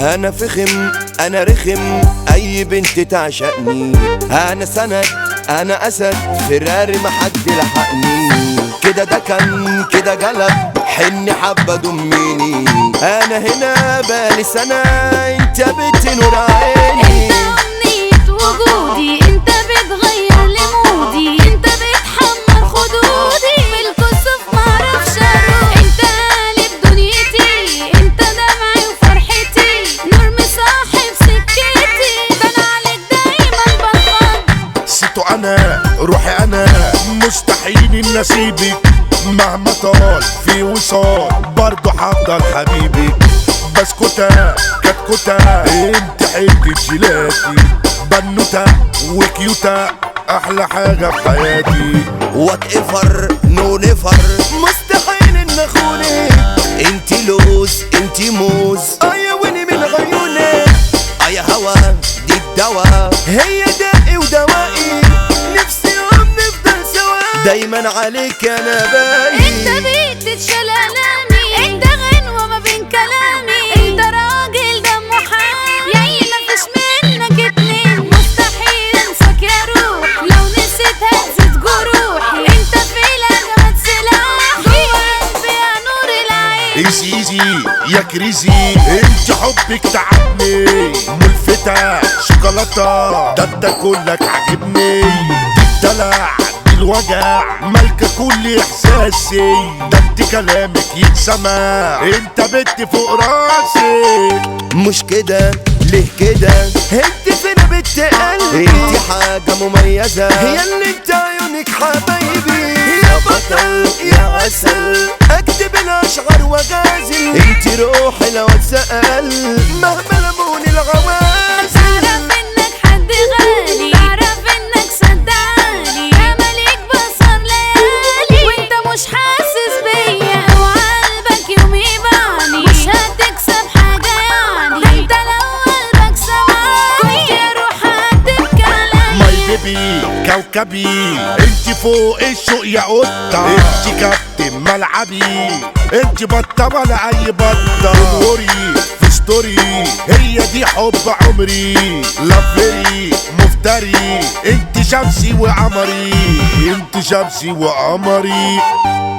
انا فخم انا رخم اي بنت تعشقني انا سند انا اسد فراري ما حد لحقني كده ده كان كده جلب حني حبه دميني انا هنا بالي سنه انت بنت نور عيني انت امنية وجودي انت بتغير لي مودي انت بتحمل خدودي بالكسوف معرفش اروح انت قالب دنيتي انت دمعي وفرحتي نور مصاحب سكتي ده انا عليك دايما بفضل سيتو انا روحي انا مستحيل ان اسيبك مهما طال في وصال برضه هفضل حبيبك بسكوتة كتكوتة انت حتة جيلاتي بنوتة وكيوتة احلى حاجة في حياتي وات ايفر نو نيفر مستحيل ان اخونك انت لوز انت موز ايا ويني من عيونك ايا هوا دي الدوا هي دائي ودوائي نفسي يوم نفضل سوا دايما عليك انا انت باقي بيت تتشال الامي انت غنوة ما بين كلامي انت راجل دمه حامي ياي مفيش منك اتنين مستحيل انساك يا روح لو نسيت هزت جروحي انت في الاجمد سلاح جوا قلبي يا نور العين ايزي ايزي يا كريزي انت حبك تعبني ملفتة شوكولاتة ده انت كلك عاجبني دي الدلع دي الوجع مالكة كل احساسي ده انت كلامك يتسمع انت بنت فوق راسي مش كده ليه كده انت فينا بنت قلبي انت حاجة مميزة هي اللي انت عيونك حبايبي يا بطل يا عسل اكتب الاشعار وغازل انت روحي لو اتسأل مهما لموني الغوازل بعرف انك حد غالي بعرف انك صدقني يا مليك بصر ليالي وانت مش حاسس بيا وقلبك يوم يبعني مش هتكسب حاجة يعني ده انت لو قلبك سمعني كنت اروح اكتب ماي كلامي بيبي كوكبي انت فوق الشوق يا قطة انت كابتن ملعبي انت بطة ولا اي بطة اموري في ستوري هي دي حب عمري لفري مفتري انت شمسي وقمري انت شمسي وقمري